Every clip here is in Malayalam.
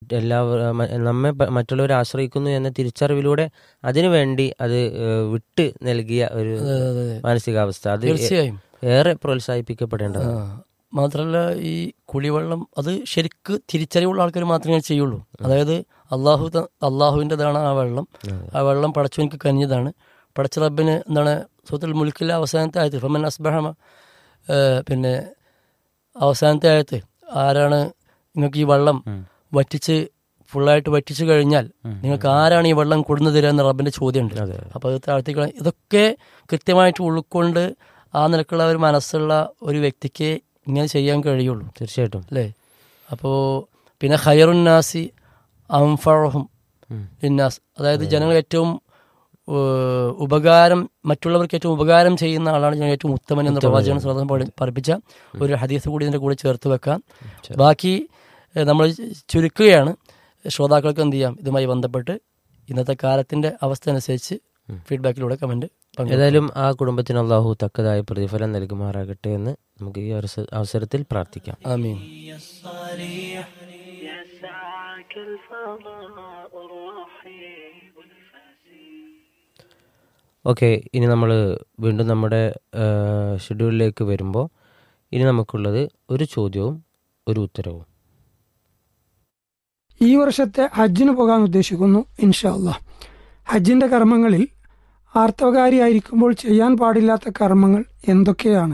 എല്ലാവർ മ- നമ്മെ പ- മറ്റുള്ളവരെ ആശ്രയിക്കുന്നു എന്ന തിരിച്ചറിവിലൂടെ അതിനു വേണ്ടി അത് ഏഹ്, വിട്ട് നൽകിയ ഒരു അതെ, അതെ, അതെ. മാനസികാവസ്ഥ അത് ഏ- തീർച്ചയായും ഏറെ പ്രോത്സാഹിപ്പിക്കപ്പെടേണ്ടതാണ് ആ. മാത്രല്ല ഈ കുടിവെള്ളം അത് ശരിക്ക് തിരിച്ചറിവുള്ള ആൾക്കാർ മാത്രമേ ചെയ്യുള്ളൂ അതായത് അള്ളാഹു ത- അള്ളാഹുവിൻ്റെതാണ് ആ വെള്ളം ആ വെള്ളം പടച്ചവനിക്ക് കനിഞ്ഞതാണ് പടച്ച റബ്ബിന് എന്താണ് സുഹൃത്തുൽ മുൽക്കിലെ അവസാനത്തെ ആയത്ത് ഫമൻ അസ്ബഹമ പിന്നെ അവസാനത്തെ ആയത്ത് ആരാണ് നിങ്ങൾക്ക് ഈ വെള്ളം വറ്റിച്ച് ഫുള്ളായിട്ട് വറ്റിച്ചു കഴിഞ്ഞാൽ നിങ്ങൾക്ക് ആരാണ് ഈ വെള്ളം കൊടുന്നു തരിക എന്ന റബ്ബിന്റെ ചോദ്യമുണ്ട് അതെ. അപ്പോൾ അത് താഴ്ത്തിക്കള ഇതൊക്കെ കൃത്യമായിട്ട് ഉൾക്കൊണ്ട് ആ നിലക്കുള്ള ഒരു മനസ്സുള്ള ഒരു വ്യക്തിക്ക് ഇങ്ങനെ ചെയ്യാൻ കഴിയുള്ളൂ തീർച്ചയായിട്ടും അല്ലേ അപ്പോൾ പിന്നെ ഹയറുന്നാസി അംഫറഹും ഇന്നാസ് അതായത് ജനങ്ങൾ ഏറ്റവും ഏഹ്, ഉപകാരം മറ്റുള്ളവർക്ക് ഏറ്റവും ഉപകാരം ചെയ്യുന്ന ആളാണ് ജനങ്ങൾ ഏറ്റവും ഉത്തമൻ എന്ന് പ്രവാചകൻ സ്വന്തം പഠിപ്പിച്ച ഒരു ഹദീസ് കൂടി ഇതിൻ്റെ കൂടെ ചേർത്ത് വെക്കാം ബാക്കി ഏഹ്, നമ്മൾ ചുരുക്കുകയാണ് ശ്രോതാക്കൾക്ക് എന്ത് ചെയ്യാം ഇതുമായി ബന്ധപ്പെട്ട് ഇന്നത്തെ കാലത്തിന്റെ അവസ്ഥ അനുസരിച്ച് ഫീഡ്ബാക്കിലൂടെ കമന്റ് ഏതായാലും ആ കുടുംബത്തിന് അള്ളാഹു തക്കതായ പ്രതിഫലം നൽകുമാറാകട്ടെ എന്ന് നമുക്ക് ഈ അവസ- അവസരത്തിൽ പ്രാർത്ഥിക്കാം ആമീൻ يسعك الفضاء الرحيم ഓക്കെ ഇനി നമ്മൾ വീണ്ടും നമ്മുടെ ഷെഡ്യൂളിലേക്ക് വരുമ്പോൾ ഇനി നമുക്കുള്ളത് ഒരു ചോദ്യവും ഒരു ഉത്തരവും ഈ വർഷത്തെ ഹജ്ജിന് പോകാൻ ഉദ്ദേശിക്കുന്നു ഇൻഷാ അല്ലാ ഹജ്ജിന്റെ കർമ്മങ്ങളിൽ ആർത്തവകാരിയായിരിക്കുമ്പോൾ ചെയ്യാൻ പാടില്ലാത്ത കർമ്മങ്ങൾ എന്തൊക്കെയാണ്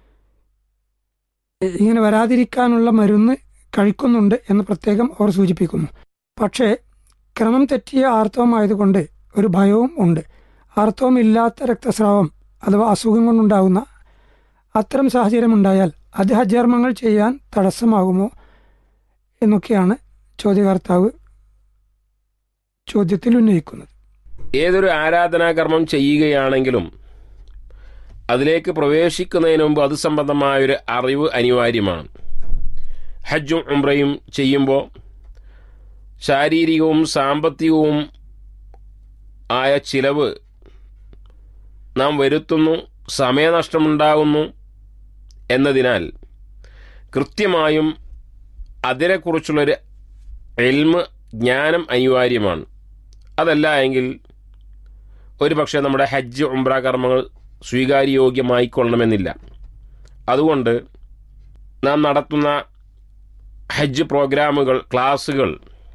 ഇ- ഇങ്ങനെ വരാതിരിക്കാനുള്ള മരുന്ന് കഴിക്കുന്നുണ്ട് എന്ന് പ്രത്യേകം അവർ സൂചിപ്പിക്കുന്നു പക്ഷേ ക്രമം തെറ്റിയ ആർത്തവമായതുകൊണ്ട് ഒരു ഭയവും ഉണ്ട് ആർത്തവമില്ലാത്ത രക്തസ്രാവം അഥവാ അസുഖം കൊണ്ടുണ്ടാകുന്ന അത്തരം സാഹചര്യമുണ്ടായാൽ അത് ഹജ്ജ് കർമ്മങ്ങൾ ചെയ്യാൻ തടസ്സമാകുമോ എന്നൊക്കെയാണ് ചോദ്യകർത്താവ് ചോദ്യത്തിൽ ഉന്നയിക്കുന്നത് ഏതൊരു ആരാധനാകർമ്മം ചെയ്യുകയാണെങ്കിലും അതിലേക്ക് പ്രവേശിക്കുന്നതിന് മുമ്പ് അത് സംബന്ധമായൊരു അറിവ് അനിവാര്യമാണ് ഹജ്ജും ഉംറയും ചെയ്യുമ്പോൾ ശാരീരികവും സാമ്പത്തികവും ആയ ചിലവ് നാം വരുത്തുന്നു സമയനഷ്ടമുണ്ടാകുന്നു എന്നതിനാൽ കൃത്യമായും അതിനെക്കുറിച്ചുള്ളൊരു എൽമ് ജ്ഞാനം അനിവാര്യമാണ് അതല്ല എങ്കിൽ ഒരു പക്ഷേ നമ്മുടെ ഹജ്ജ് ഉംറ കർമ്മങ്ങൾ സ്വീകാര്യയോഗ്യമായിക്കൊള്ളണമെന്നില്ല അതുകൊണ്ട് നാം നടത്തുന്ന ഹജ്ജ് പ്രോഗ്രാമുകൾ ക്ലാസ്സുകൾ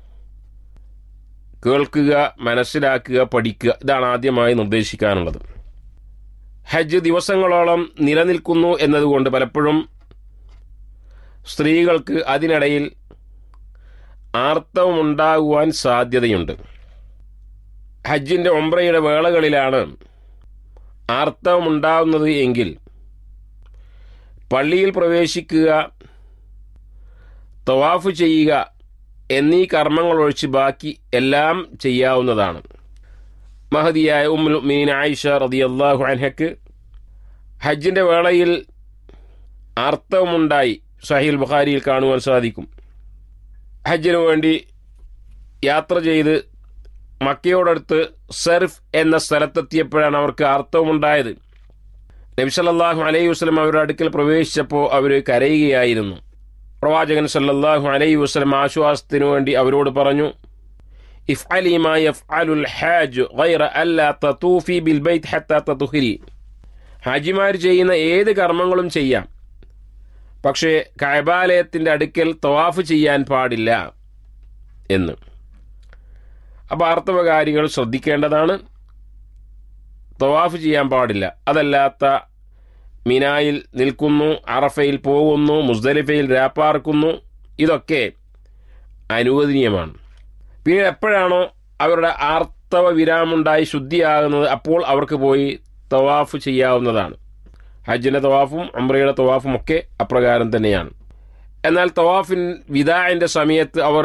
കേൾക്കുക മനസ്സിലാക്കുക പഠിക്കുക ഇതാണ് ആദ്യമായി നിർദ്ദേശിക്കാനുള്ളത് ഹജ്ജ് ദിവസങ്ങളോളം നിലനിൽക്കുന്നു എന്നതുകൊണ്ട് പലപ്പോഴും സ്ത്രീകൾക്ക് അതിനിടയിൽ ആർത്തവമുണ്ടാകുവാൻ സാധ്യതയുണ്ട് ഹജ്ജിൻ്റെ ഒമ്പ്രയുടെ വേളകളിലാണ് ആർത്തവമുണ്ടാകുന്നത് എങ്കിൽ പള്ളിയിൽ പ്രവേശിക്കുക തവാഫ് ചെയ്യുക എന്നീ കർമ്മങ്ങൾ ഒഴിച്ച് ബാക്കി എല്ലാം ചെയ്യാവുന്നതാണ് മഹതിയായ ഉമ്മുൽ മീൻ ആയിഷ റതിയല്ലാഹു അൻഹക്ക് ഹജ്ജിൻ്റെ വേളയിൽ ആർത്തവമുണ്ടായി സഹീൽ ബുഖാരിയിൽ കാണുവാൻ സാധിക്കും ഹജ്ജിനു വേണ്ടി യാത്ര ചെയ്ത് മക്കയോടടുത്ത് സെർഫ് എന്ന സ്ഥലത്തെത്തിയപ്പോഴാണ് അവർക്ക് ആർത്തവമുണ്ടായത് നബി സല്ലല്ലാഹു അലൈഹി വസ്ലം അവരുടെ അടുക്കൽ പ്രവേശിച്ചപ്പോൾ അവർ കരയുകയായിരുന്നു പ്രവാചകൻ സല്ലല്ലാഹു അലൈഹി വസ്ലം ആശ്വാസത്തിനു വേണ്ടി അവരോട് പറഞ്ഞു ഇഫ് അലിമാ യഫ്അലുൽ ഹാജ് ഗൈറ അല്ലാ തതൂഫി ബിൽ ബൈത്ത് ഹത്താ തതുഹരി ഹാജിമാർ ചെയ്യുന്ന ഏത് കർമ്മങ്ങളും ചെയ്യാം പക്ഷേ കൈബാലയത്തിൻ്റെ അടുക്കൽ തവാഫ് ചെയ്യാൻ പാടില്ല എന്ന് അപ്പോൾ ആർത്തവകാരികൾ ശ്രദ്ധിക്കേണ്ടതാണ് തവാഫ് ചെയ്യാൻ പാടില്ല അതല്ലാത്ത മിനായിൽ നിൽക്കുന്നു അറഫയിൽ പോകുന്നു മുസ്ദലിഫയിൽ രാപ്പാർക്കുന്നു ഇതൊക്കെ അനുവദനീയമാണ് പിന്നീട് എപ്പോഴാണോ അവരുടെ ആർത്തവ വിരാമുണ്ടായി ശുദ്ധിയാകുന്നത് അപ്പോൾ അവർക്ക് പോയി തവാഫ് ചെയ്യാവുന്നതാണ് ഹജ്ജിൻ്റെ തവാഫും അമ്രയുടെ തവാഫും ഒക്കെ അപ്രകാരം തന്നെയാണ് എന്നാൽ തവാഫിൻ വിദാഇൻ്റെ സമയത്ത് അവർ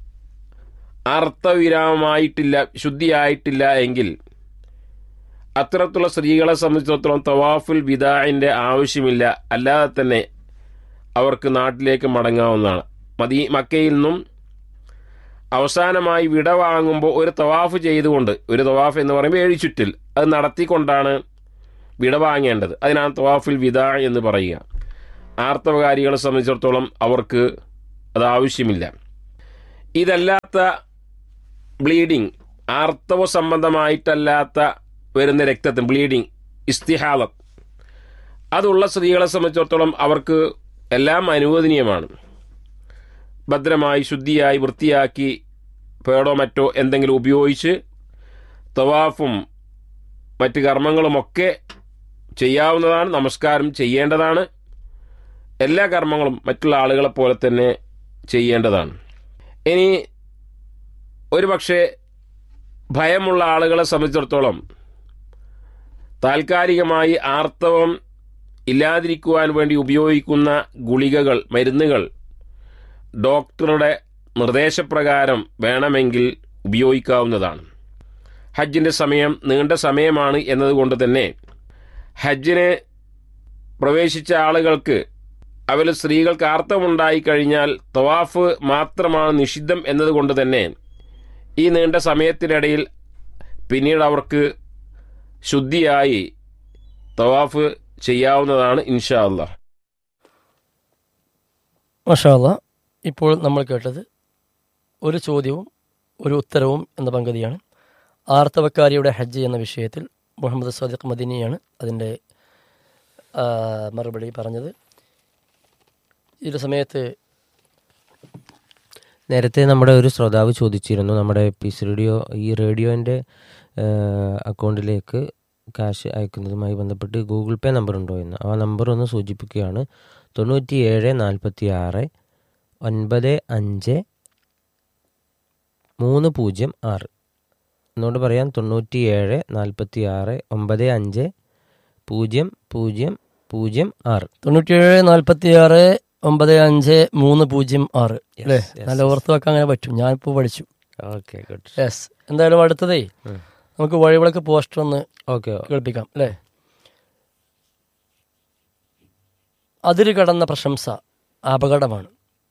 അർത്ഥവിരാമമായിട്ടില്ല ശുദ്ധിയായിട്ടില്ല എങ്കിൽ അത്തരത്തിലുള്ള സ്ത്രീകളെ സംബന്ധിച്ചിടത്തോളം തവാഫുൽ വിദാഇൻ്റെ ആവശ്യമില്ല അല്ലാതെ തന്നെ അവർക്ക് നാട്ടിലേക്ക് മടങ്ങാവുന്നതാണ് മദീ മക്കയിൽ നിന്നും അവസാനമായി വിട വാങ്ങുമ്പോൾ ഒരു തവാഫ് ചെയ്തുകൊണ്ട് ഒരു തവാഫ് എന്ന് പറയുമ്പോൾ ഏഴ് ചുറ്റിൽ അത് നടത്തിക്കൊണ്ടാണ് വിട വാങ്ങേണ്ടത് അതിനാണ് തവാഫുൽ വിദാ എന്ന് പറയുക ആർത്തവകാരികളെ സംബന്ധിച്ചിടത്തോളം അവർക്ക് അത് ആവശ്യമില്ല ഇതല്ലാത്ത ബ്ലീഡിങ് ആർത്തവ സംബന്ധമായിട്ടല്ലാത്ത വരുന്ന രക്തത്തിന് ബ്ലീഡിങ് ഇസ്തിഹാലം അതുള്ള സ്ത്രീകളെ സംബന്ധിച്ചിടത്തോളം അവർക്ക് എല്ലാം അനുവദനീയമാണ് ഭദ്രമായി ശുദ്ധിയായി വൃത്തിയാക്കി പേടോ മറ്റോ എന്തെങ്കിലും ഉപയോഗിച്ച് തവാഫും മറ്റ് കർമ്മങ്ങളുമൊക്കെ ചെയ്യാവുന്നതാണ് നമസ്കാരം ചെയ്യേണ്ടതാണ് എല്ലാ കർമ്മങ്ങളും മറ്റുള്ള ആളുകളെ പോലെ തന്നെ ചെയ്യേണ്ടതാണ് ഇനി ഒരു പക്ഷേ ഭയമുള്ള ആളുകളെ സംബന്ധിച്ചിടത്തോളം താൽക്കാലികമായി ആർത്തവം ഇല്ലാതിരിക്കുവാൻ വേണ്ടി ഉപയോഗിക്കുന്ന ഗുളികകൾ മരുന്നുകൾ ഡോക്ടറുടെ നിർദ്ദേശപ്രകാരം വേണമെങ്കിൽ ഉപയോഗിക്കാവുന്നതാണ് ഹജ്ജിൻ്റെ സമയം നീണ്ട സമയമാണ് എന്നതുകൊണ്ട് തന്നെ ഹജ്ജിന് പ്രവേശിച്ച ആളുകൾക്ക് അവൽ സ്ത്രീകൾക്ക് ആർത്തമുണ്ടായി കഴിഞ്ഞാൽ തവാഫ് മാത്രമാണ് നിഷിദ്ധം എന്നതുകൊണ്ട് തന്നെ ഈ നീണ്ട സമയത്തിനിടയിൽ പിന്നീട് അവർക്ക് ശുദ്ധിയായി തവാഫ് ചെയ്യാവുന്നതാണ് ഇൻഷാ അള്ളാഹ് മഷാല്ല ഇപ്പോൾ നമ്മൾ കേട്ടത് ഒരു ചോദ്യവും ഒരു ഉത്തരവും എന്ന പങ്കുതിയാണ് ആർത്തവക്കാരിയുടെ ഹജ്ജ് എന്ന വിഷയത്തിൽ മുഹമ്മദ് സദിഖ് മദിനിയാണ് അതിൻ്റെ ആ, മറുപടി പറഞ്ഞത് ഈ ഒരു സമയത്ത് നേരത്തെ നമ്മുടെ ഒരു ശ്രോതാവ് ചോദിച്ചിരുന്നു നമ്മുടെ പീസ് റേഡിയോ ഈ റേഡിയോൻ്റെ അക്കൗണ്ടിലേക്ക് കാശ് അയക്കുന്നതുമായി ബന്ധപ്പെട്ട് ഗൂഗിൾ പേ നമ്പർ ഉണ്ടോ എന്ന് ആ നമ്പർ ഒന്ന് സൂചിപ്പിക്കുകയാണ് തൊണ്ണൂറ്റി ഏഴ് നാൽപ്പത്തി ആറ് ഒൻപത് അഞ്ച് മൂന്ന് പൂജ്യം ആറ് എന്നോട് പറയാം തൊണ്ണൂറ്റി ഏഴ് നാൽപ്പത്തി ആറ് ഒമ്പത് അഞ്ച് പൂജ്യം പൂജ്യം പൂജ്യം ആറ് തൊണ്ണൂറ്റിയേഴ് നാൽപ്പത്തി ആറ് ഒമ്പത് അഞ്ച് മൂന്ന് പൂജ്യം ആറ് അല്ലേ yes, നല്ല ഓർത്ത് വെക്കാൻ അങ്ങനെ പറ്റും ഞാനിപ്പോൾ പഠിച്ചു ഓക്കെ ഗുഡ് യെസ് എന്തായാലും അടുത്തതേ ഉം. നമുക്ക് വഴിവിളക്ക് പോസ്റ്റർ ഒന്ന് ഓക്കെ കേൾപ്പിക്കാം അല്ലേ അതിര് കടന്ന പ്രശംസ അപകടമാണ്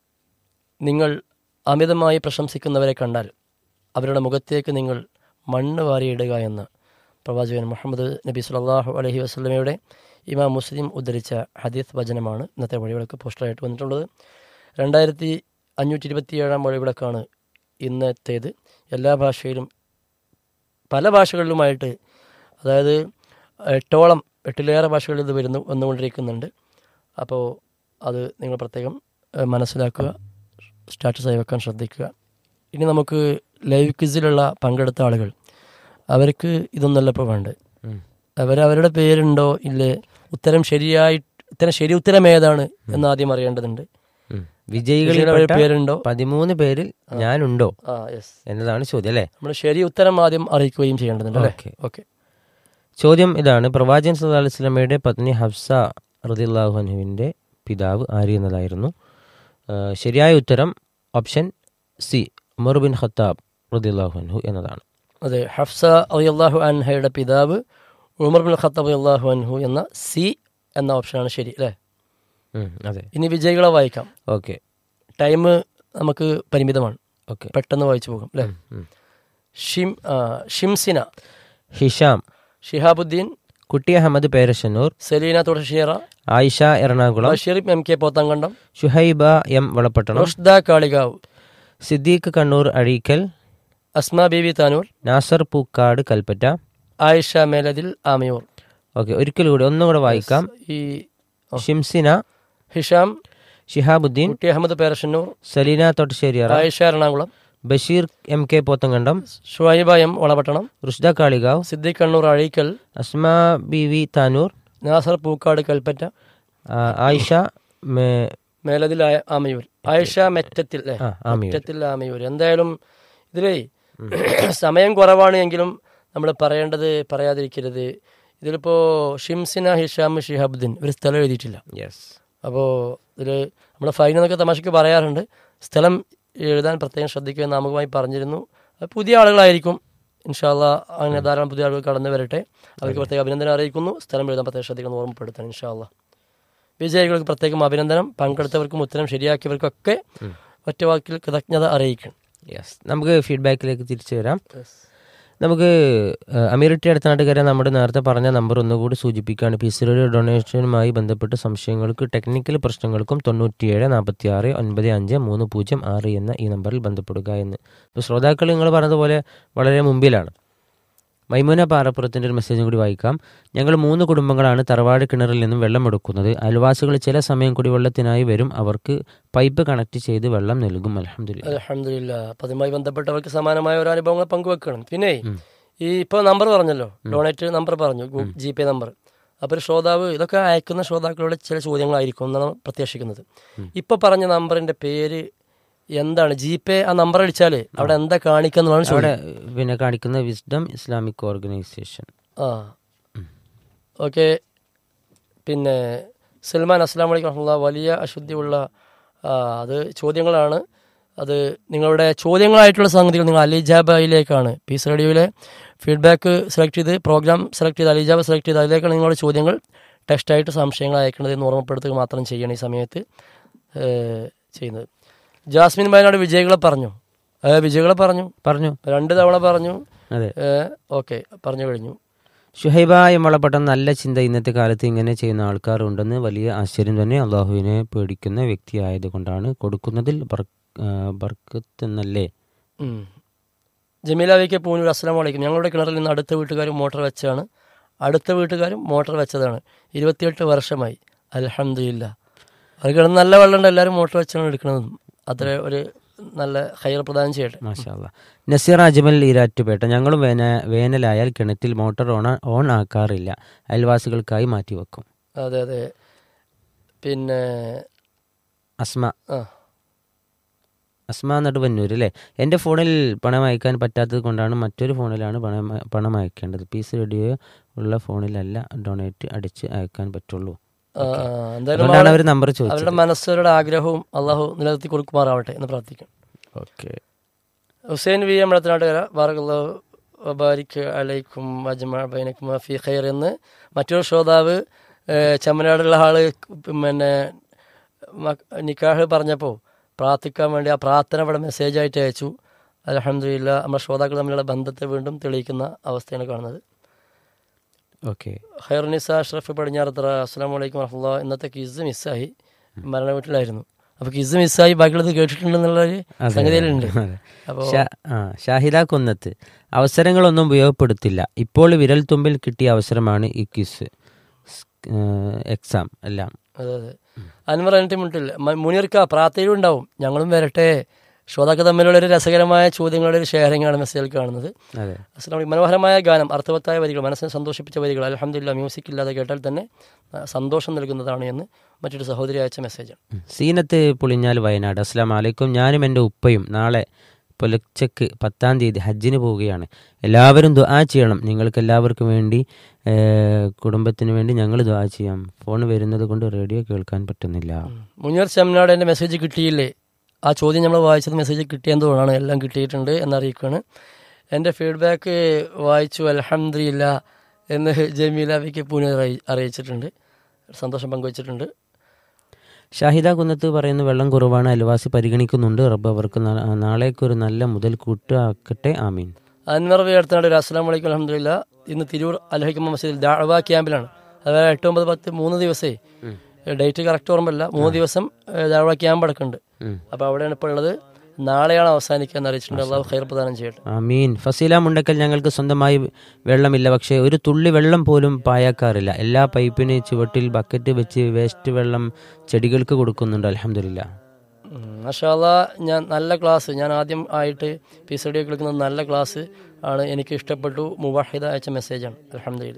നിങ്ങൾ അമിതമായി പ്രശംസിക്കുന്നവരെ കണ്ടാൽ അവരുടെ മുഖത്തേക്ക് നിങ്ങൾ മണ്ണ് വാരിയിടുക എന്ന് പ്രവാചകൻ മുഹമ്മദ് നബി സുലല്ലാഹു അലഹി വസ്ലമയുടെ ഇമാം മുസ്ലിം ഉദ്ധരിച്ച ഹദീസ് വചനമാണ് ഇന്നത്തെ വഴിവിളക്ക് പോസ്റ്ററായിട്ട് വന്നിട്ടുള്ളത് രണ്ടായിരത്തി അഞ്ഞൂറ്റി ഇരുപത്തിയേഴാം വഴിവിളക്കാണ് ഇന്നത്തേത് എല്ലാ ഭാഷയിലും പല ഭാഷകളിലുമായിട്ട് അതായത് എട്ടോളം എട്ടിലേറെ ഭാഷകളിൽ ഇത് വരുന്നു വന്നുകൊണ്ടിരിക്കുന്നുണ്ട് അപ്പോൾ അത് നിങ്ങൾ പ്രത്യേകം ഏഹ്, മനസ്സിലാക്കുക സ്റ്റാറ്റസായി വെക്കാൻ ശ്രദ്ധിക്കുക ഇനി നമുക്ക് ലൈവ് ക്വിസിലുള്ള പങ്കെടുത്ത ആളുകൾ അവർക്ക് ഇതൊന്നല്ല ഇപ്പോൾ വേണ്ടത് ഉം. അവരവരുടെ പേരുണ്ടോ ഇല്ലേ ഉത്തരം ശരിയായി ഉത്തരം ശരി ഉത്തരം ഏതാണ് എന്ന് ആദ്യം അറിയേണ്ടതുണ്ട് വിജയികളിൽ അവരുടെ പേരുണ്ടോ പതിമൂന്ന് പേരിൽ ഞാനുണ്ടോ ആ യെസ് എന്നതാണ് ചോദ്യം അല്ലേ നമ്മൾ ശരി ഉത്തരം ആദ്യം അറിയിക്കുകയും ചെയ്യേണ്ടതുണ്ട് അല്ലേ ഓക്കെ. ഓക്കെ ചോദ്യം ഇതാണ് പ്രവാചകൻ സല്ലല്ലാഹു അലൈഹി വസല്ലമയുടെ പത്നി ഹഫ്സ റളിയല്ലാഹു അൻഹുവിൻ്റെ പിതാവ് ആര് എന്നതായിരുന്നു ആ, ശരിയായ ഉത്തരം option C Umar bin Khattab റളിയല്ലാഹു അൻഹു എന്നതാണ് അതെ ഹഫ്സ അള്ളാഹു അൻഹയുടെ പിതാവ് ഉമർ ബിൻ ഖത്താബ് അള്ളാഹു അൻഹു എന്ന സി എന്ന ഓപ്ഷനാണ് ശരി അല്ലേ ഉം, അതെ ഇനി വിജയികളെ വായിക്കാം ഓക്കെ ടൈം നമുക്ക് പരിമിതമാണ് ഓക്കെ പെട്ടെന്ന് വായിച്ചു പോകും അല്ലേ ഷിം ആ, ഷിംസിന ഹിഷാം ഷിഹാബുദ്ദീൻ കുട്ടി Ahammed Perassannur Salina Thudassiyara Ayisha Ernakulam Basheer M K Pothankandam Shuhaiba M Valapattanam Rushda Kalikavu Siddique Kannur Azhikkal Asma Beevi Tanur Nasar Pookkad Kalpetta Ayisha Melathil Amayur okay ഒരിക്കൽ കൂടി ഒന്നും കൂടെ വായിക്കാം ഈ ഷിംസിന ഹിഷാം ഷിഹാബുദ്ദീൻ കുട്ടി Ahammed Perassannur Salina Thottasseriyara Ayisha Ernakulam Basheer M K Pothankandam Shuhaiba M Valapattanam Rushda Kalikavu Siddique Kannur Azhikkal Asma Beevi Tanur Nasar Pookkad Kalpetta ആ, ആയിഷ മേ- മേലതിൽ ആ- ആമയൂർ ആയിഷ മെറ്റത്തിൽ അല്ലേ ആ, ആമയൂർ. മെറ്റത്തിൽ ആമയൂർ എന്തായാലും ഇതിലേ സമയം കുറവാണ് എങ്കിലും നമ്മൾ പറയേണ്ടത് പറയാതിരിക്കരുത് ഇതിലിപ്പോൾ ഷിംസിന ഹിഷാം ഷിഹാബുദ്ദീൻ ഒരു സ്ഥലം എഴുതിയിട്ടില്ല യെസ് അപ്പോൾ ഇതിൽ നമ്മൾ ഫൈൻ എന്നൊക്കെ തമാശക്ക് പറയാറുണ്ട് സ്ഥലം എഴുതാൻ പ്രത്യേകം ശ്രദ്ധിക്കുക എന്ന് നാമകമായി പറഞ്ഞിരുന്നു അത് പുതിയ ആളുകളായിരിക്കും ഇൻഷാല്ല അങ്ങനെ ധാരാളം പുതിയ ആളുകൾ കടന്നു വരട്ടെ അവർക്ക് പ്രത്യേക അഭിനന്ദനം അറിയിക്കുന്നു സ്ഥലം എഴുതാൻ പ്രത്യേകം ശ്രദ്ധിക്കണം എന്ന് ഓർമ്മപ്പെടുത്തണം ഇൻഷാല്ല വിജയികൾക്ക് പ്രത്യേകം അഭിനന്ദനം പങ്കെടുത്തവർക്കും ഉത്തരം ശരിയാക്കിയവർക്കൊക്കെ ഒറ്റ വാക്കിൽ കൃതജ്ഞത അറിയിക്കണം യെസ് നമുക്ക് ഫീഡ്ബാക്കിലേക്ക് തിരിച്ചു വരാം നമുക്ക് ഏഹ്, അമീറിറ്റി അടുത്ത നാട്ടുകാരെ നമ്മുടെ നേരത്തെ പറഞ്ഞ നമ്പർ ഒന്നുകൂടി സൂചിപ്പിക്കുകയാണ് പി സി ഡൊണേഷനുമായി ബന്ധപ്പെട്ട് സംശയങ്ങൾക്ക് ടെക്നിക്കൽ പ്രശ്നങ്ങൾക്കും തൊണ്ണൂറ്റിയേഴ് നാൽപ്പത്തി ആറ് ഒൻപത് അഞ്ച് മൂന്ന് പൂജ്യം ആറ് എന്ന ഈ നമ്പറിൽ ബന്ധപ്പെടുക എന്ന് ഇപ്പോൾ ശ്രോതാക്കൾ നിങ്ങൾ പറഞ്ഞതുപോലെ വളരെ മുമ്പിലാണ് മൈമുന പാറപ്പുറത്തിൻ്റെ ഒരു മെസ്സേജും കൂടി വായിക്കാം ഞങ്ങൾ മൂന്ന് കുടുംബങ്ങളാണ് തറവാട് കിണറിൽ നിന്നും വെള്ളം എടുക്കുന്നത് അയൽവാസികൾ ചില സമയം കുടിവെള്ളത്തിനായി വരും അവർക്ക് പൈപ്പ് കണക്ട് ചെയ്ത് വെള്ളം നൽകും അലഹമില്ല അലഹമില്ല അപ്പൊ അതുമായി ബന്ധപ്പെട്ടവർക്ക് സമാനമായ ഒരു അനുഭവങ്ങൾ പങ്കുവെക്കണം പിന്നെ ഈ ഇപ്പൊ നമ്പർ പറഞ്ഞല്ലോ ഡൊണേറ്റ് നമ്പർ പറഞ്ഞു ജി പേ നമ്പർ അപ്പൊ ഒരു ശ്രോതാവ് ഇതൊക്കെ അയക്കുന്ന ശ്രോതാക്കളുടെ ചില ചോദ്യങ്ങളായിരിക്കും എന്നാണ് പ്രത്യാശിക്കുന്നത് ഇപ്പൊ പറഞ്ഞ നമ്പറിന്റെ പേര് എന്താണ് ജി പേ ആ നമ്പർ അടിച്ചാല് അവിടെ എന്താ കാണിക്കുന്നുള്ളതാണ് അവിടെ ചോദ്യം പിന്നെ കാണിക്കുന്ന വിസ്ഡം ഇസ്ലാമിക് ഓർഗനൈസേഷൻ ആ ഓക്കെ പിന്നെ സൽമാൻ അസ്ലാം വലൈക്കും വറഹ്മത്തുള്ളാഹി. വലിയ അശുദ്ധിയുള്ള ആ, അത് ചോദ്യങ്ങളാണ് അത് നിങ്ങളുടെ ചോദ്യങ്ങളായിട്ടുള്ള സംഗതികൾ നിങ്ങൾ അലിജാബയിലേക്കാണ് പീസ് റേഡിയോയിലെ ഫീഡ്ബാക്ക് സെലക്ട് ചെയ്ത് പ്രോഗ്രാം സെലക്ട് ചെയ്ത് അലിജാബ സെലക്ട് ചെയ്ത് അതിലേക്കാണ് നിങ്ങളുടെ ചോദ്യങ്ങൾ ടെക്സ്റ്റായിട്ട് സംശയങ്ങൾ അയക്കേണ്ടത് എന്ന് ഓർമ്മപ്പെടുത്തുക മാത്രം ചെയ്യണം ഈ സമയത്ത് ഏ, ചെയ്യുന്നത് ജാസ്മിൻ വയനാട് വിജയികളെ പറഞ്ഞു ഏ, വിജയികളെ പറഞ്ഞു പറഞ്ഞു രണ്ട് തവണ പറഞ്ഞു അതെ ഓക്കെ പറഞ്ഞു കഴിഞ്ഞു ഷുഹൈബ എമ്മളപ്പെട്ട നല്ല ചിന്ത ഇന്നത്തെ കാലത്ത് ഇങ്ങനെ ചെയ്യുന്ന ആൾക്കാരുണ്ടെന്ന് വലിയ ആശ്ചര്യം തന്നെ അള്ളാഹുവിനെ പേടിക്കുന്ന വ്യക്തിയായതുകൊണ്ടാണ് കൊടുക്കുന്നതിൽ ബർ- ആ, ബർക്കത്ത് എന്നല്ലേ ഉം. ജമീല വി കെ പൂനൂർ അസ്സാം വലൈക്കും ഞങ്ങളുടെ കിണറിൽ നിന്ന് അടുത്ത വീട്ടുകാരും മോട്ടോർ വെച്ചാണ് അടുത്ത വീട്ടുകാരും മോട്ടോർ വെച്ചതാണ് ഇരുപത്തിയെട്ട് വർഷമായി അലഹമില്ല അത് കിണറ് നല്ല വെള്ളമുണ്ട് എല്ലാവരും മോട്ടോർ വെച്ചാണ് എടുക്കുന്നത് അത്ര ഒരു നല്ല ഹൈർ പ്രദാനം ചെയ്യട്ടെ മാഷാല്ല നസീർ അജ്മൽ ഈരാറ്റുപേട്ട ഞങ്ങളും വേന വേനലായാൽ കിണറ്റിൽ മോട്ടോർ ഓൺ ഓൺ ആക്കാറില്ല അയൽവാസികൾക്കായി മാറ്റിവെക്കും അതെ അതെ പിന്നെ അസ്മ ആ അസ്മ നടുവന്നൂർ അല്ലേ എൻ്റെ ഫോണിൽ പണം അയക്കാൻ പറ്റാത്തത് കൊണ്ടാണ് മറ്റൊരു ഫോണിലാണ് പണം പണം അയക്കേണ്ടത് പീസ് റേഡിയോ ഉള്ള ഫോണിലല്ല ഡൊണേറ്റ് അടിച്ച് അയക്കാൻ പറ്റുള്ളൂ ആ, ആ, എന്തായാലും അതുകൊണ്ടാണ് അവരുടെ- അവർ നമ്പർ ചോദിച്ചത് അവരുടെ മനസ്സവരുടെ ആഗ്രഹവും അള്ളാഹു നിലനിർത്തി കൊടുക്കുമാറാവട്ടെ എന്ന് പ്രാർത്ഥിക്കും okay Hussain V M Edathanattukara ബാറകല്ലാഹു വബാരിക് അലൈക്കും അജ്മ ബൈനക്കും ഫി ഖൈർ എന്ന് മറ്റൊരു ശ്രോതാവ് ഏഹ്, ചമ്മനാടുള്ള ആള് പിന്നെ മക്- നിക്കാഹ് പറഞ്ഞപ്പോൾ പ്രാർത്ഥിക്കാൻ വേണ്ടി ആ പ്രാർത്ഥന ഇവിടെ മെസ്സേജ് ആയിട്ട് അയച്ചു അലഹമില്ല നമ്മുടെ ശ്രോതാക്കൾ തമ്മിലുള്ള ബന്ധത്തെ വീണ്ടും തെളിയിക്കുന്ന അവസ്ഥയാണ് കാണുന്നത് ഓക്കെ ഖൈറുനിസ അഷ്റഫ് പടിഞ്ഞാറത്തറ അസ്സാം വലൈക്കും വറഹമുല്ല ഇന്നത്തെ കിസ് മിസ്സായി മരണ വീട്ടിലായിരുന്നു അപ്പോൾ കിസ് മിസ്സായി ബാക്കിയുള്ളത് കേട്ടിട്ടുണ്ടെന്നുള്ളൊരു സംഗതിയിലുണ്ട് അപ്പോൾ ഷാ- ആ, ഷാഹിദ കുന്നത്ത് അവസരങ്ങളൊന്നും ഉപയോഗപ്പെടുത്തില്ല ഇപ്പോൾ വിരൽ തുമ്പിൽ കിട്ടിയ അവസരമാണ് ഈ ക്വിസ് എക്സാം എല്ലാം അതെ അതെ അൻവർ എന്നിട്ട് മുട്ടിൽ മുനീർക്ക പ്രാർത്ഥനയും ഉണ്ടാവും ഞങ്ങളും വരട്ടെ ശ്രോതാക്കൾ തമ്മിലുള്ള ഒരു രസകരമായ ചോദ്യങ്ങളുടെ ഒരു ഷെയറിംഗ് ആണ് മെസ്സേജിൽ കാണുന്നത് അതെ അസ്സലാമു അലൈക്കും. മനോഹരമായ ഗാനം അർത്ഥവത്തായ വരികൾ മനസ്സിനെ സന്തോഷിപ്പിച്ച വരികൾ അലഹമില്ല മ്യൂസിക് ഇല്ലാതെ കേട്ടാൽ തന്നെ ആ, സന്തോഷം നൽകുന്നതാണ് എന്ന് മറ്റൊരു സഹോദരി അയച്ച മെസ്സേജാണ് ഉം. സീനത്ത് പുളിഞ്ഞാൽ വയനാട് അസ്ലാം വലൈക്കും ഞാനും എൻ്റെ ഉപ്പയും നാളെ പുലച്ചക്ക് പത്താം തീയതി ഹജ്ജിന് പോവുകയാണ് എല്ലാവരും ദുആ ചെയ്യണം നിങ്ങൾക്ക് എല്ലാവർക്കും വേണ്ടി ഏ, കുടുംബത്തിന് വേണ്ടി ഞങ്ങൾ ദുആ ചെയ്യാം ഫോൺ വരുന്നത് കൊണ്ട് റേഡിയോ കേൾക്കാൻ പറ്റുന്നില്ല മുനീർ ചെമ്മനാട് എൻ്റെ മെസ്സേജ് കിട്ടിയില്ലേ ആ ചോദ്യം നമ്മൾ വായിച്ചത് മെസ്സേജ് കിട്ടിയെന്ന് തോന്നുന്നു എല്ലാം കിട്ടിയിട്ടുണ്ട് എന്നറിയിക്കുകയാണ് എൻ്റെ ഫീഡ്ബാക്ക് വായിച്ചു അലഹമില്ല എന്ന് ജമീല വിക്ക് പൂനെ അറിയിച്ചിട്ടുണ്ട് സന്തോഷം പങ്കുവച്ചിട്ടുണ്ട് ഷാഹിദ കുന്നത്ത് പറയുന്ന വെള്ളം കുറവാണ് അയൽവാസി പരിഗണിക്കുന്നുണ്ട് റബ്ബ് അവർക്ക് നാ- നാളേക്കൊരു നല്ല മുതൽ കൂട്ടാക്കട്ടെ ആമീൻ അൻവർ വി അടുത്തനാട് ഒരു അസ്സാം വലൈക്കും അലഹമില്ല ഇന്ന് തിരൂർ അൽഹൈക്കമ്മ മസ്ജിദിൽ ദാഴ്വ ക്യാമ്പിലാണ് അതായത് എട്ട് ഒമ്പത് പത്ത് മൂന്ന് ദിവസേ ഡേറ്റ് കറക്റ്റ് ഓർമ്മയില്ല മൂന്ന് ദിവസം ദാഴ്വ ക്യാമ്പ് അടക്കുന്നുണ്ട് ഉം. അപ്പോൾ അവിടെയാണ് ഇപ്പോൾ ഉള്ളത് നാളെയാണ് അവസാനിക്കുക എന്ന് അറിയിച്ചിട്ടുണ്ട് അള്ളാഹു ഖൈർ പ്രദാനം ചെയ്യട്ടെ ആമീൻ ഫസീല മുണ്ടക്കൽ ഞങ്ങൾക്ക് സ്വന്തമായി വെള്ളമില്ല പക്ഷേ ഒരു തുള്ളി വെള്ളം പോലും പായാക്കാറില്ല എല്ലാ പൈപ്പിന് ചുവട്ടിൽ ബക്കറ്റ് വെച്ച് വേസ്റ്റ് വെള്ളം ചെടികൾക്ക് കൊടുക്കുന്നുണ്ട് അലഹമില്ല മഷാല ഞാൻ നല്ല ക്ലാസ് ഞാൻ ആദ്യം ആയിട്ട് പി സി ഡി കേൾക്കുന്ന നല്ല ക്ലാസ് ആണ് എനിക്ക് ഇഷ്ടപ്പെട്ടു മുവാഹിദ അയച്ച മെസ്സേജാണ് അലഹമ്മദില്ല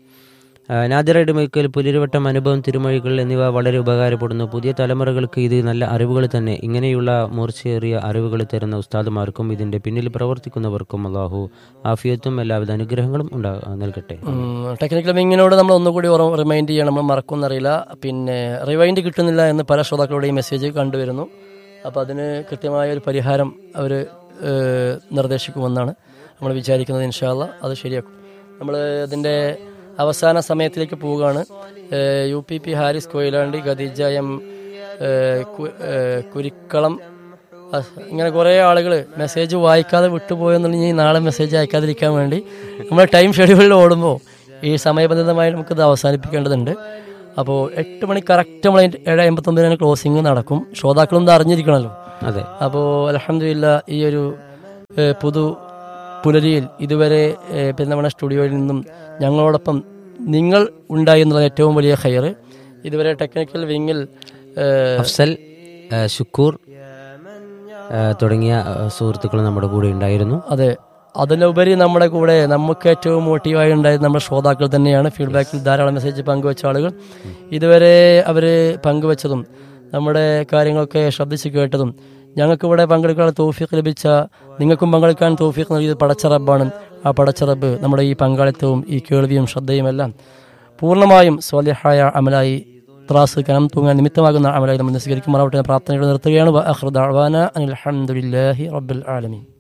നാദിറയുടെ മൈക്കൽ പുലിരുവട്ടം അനുഭവം തിരുമൊഴികൾ എന്നിവ വളരെ ഉപകാരപ്പെടുന്നു പുതിയ തലമുറകൾക്ക് ഇത് നല്ല അറിവുകൾ തന്നെ ഇങ്ങനെയുള്ള മൂർച്ചയേറിയ അറിവുകൾ തരുന്ന ഉസ്താദുമാർക്കും ഇതിന്റെ പിന്നിൽ പ്രവർത്തിക്കുന്നവർക്കും അള്ളാഹു ആഫിയത്തും എല്ലാവിധ അനുഗ്രഹങ്ങളും ഉണ്ടാ നൽകട്ടെ ടെക്നിക്കൽ വിങ്ങിനോട് നമ്മൾ ഒന്നുകൂടി ഓർമ്മ റിമൈൻഡ് ചെയ്യണം നമ്മൾ മറക്കുമെന്നറിയില്ല പിന്നെ റിവൈൻഡ് കിട്ടുന്നില്ല എന്ന് പല ശ്രോതാക്കളുടെയും മെസ്സേജ് കണ്ടുവരുന്നു അപ്പോൾ അതിന് കൃത്യമായ ഒരു പരിഹാരം അവർ നിർദ്ദേശിക്കുമെന്നാണ് നമ്മൾ വിചാരിക്കുന്നത് ഇൻഷാല്ല അത് ശരിയാക്കും നമ്മൾ അതിൻ്റെ അവസാന സമയത്തിലേക്ക് പോവുകയാണ് ഏഹ് U P P Haris Koyilandy Khadeeja M ഏഹ് കു- ഏഹ് കുരിക്കളം അഹ് ഇങ്ങനെ കുറേ ആളുകൾ മെസ്സേജ് വായിക്കാതെ വിട്ടുപോയെന്നുണ്ടെങ്കിൽ നാളെ മെസ്സേജ് അയക്കാതിരിക്കാൻ വേണ്ടി നമ്മൾ ടൈം ഷെഡ്യൂളിൽ ഓടുമ്പോൾ ഈ സമയബന്ധിതമായി നമുക്കിത് അവസാനിപ്പിക്കേണ്ടതുണ്ട് അപ്പോൾ എട്ട് മണി കറക്റ്റ് നമ്മൾ ഏഴ് അമ്പത്തൊമ്പതിനാണ് ക്ലോസിങ് നടക്കും ശ്രോതാക്കളും ഇത് അറിഞ്ഞിരിക്കണമല്ലോ അതെ അപ്പോൾ അലഹമില്ല ഈ ഒരു ഏഹ്, പുതു പുലരിയിൽ ഇതുവരെ ഏഹ്, പിന്നെ നമ്മുടെ സ്റ്റുഡിയോയിൽ നിന്നും ഞങ്ങളോടൊപ്പം നിങ്ങൾ ഉണ്ടായി എന്നുള്ള ഏറ്റവും വലിയ ഹയർ ഇതുവരെ ടെക്നിക്കൽ വിങ്ങിൽ ഏഹ്, അഫ്സൽ ആ, ശുക്കൂർ ആ, തുടങ്ങിയ സുഹൃത്തുക്കൾ നമ്മുടെ കൂടെ ഉണ്ടായിരുന്നു അതെ അതിലുപരി നമ്മുടെ കൂടെ നമുക്ക് ഏറ്റവും മോട്ടീവായി ഉണ്ടായത് നമ്മുടെ ശ്രോതാക്കൾ തന്നെയാണ് ഫീഡ്ബാക്കിൽ ധാരാളം മെസ്സേജ് പങ്കുവച്ച ആളുകൾ ഇതുവരെ അവർ പങ്കുവച്ചതും നമ്മുടെ കാര്യങ്ങളൊക്കെ ശ്രദ്ധിച്ച് കേട്ടതും ഞങ്ങൾക്ക് ഇവിടെ പങ്കെടുക്കാൻ തോഫീക്ക് ലഭിച്ച നിങ്ങൾക്കും പങ്കെടുക്കാൻ തോഫീക്ക് നൽകിയത് പടച്ച റബ്ബാണ് ആ പടച്ച റബ്ബ് നമ്മുടെ ഈ പങ്കാളിത്തവും ഈ കേൾവിയും ശ്രദ്ധയും എല്ലാം പൂർണ്ണമായും സ്വാലിഹായ അമലായി ത്രാസ് കനം തൂങ്ങാൻ നിമിത്തമാകുന്ന അമലായി നമ്മൾ സ്വീകരിക്കുമാറാവട്ടെ എന്ന പ്രാർത്ഥനയോടെ നിർത്തുകയാണ് വ ആഖിറു ദഅ്വാന അനിൽ ഹംദുലില്ലാഹി റബ്ബിൽ ആലമീൻ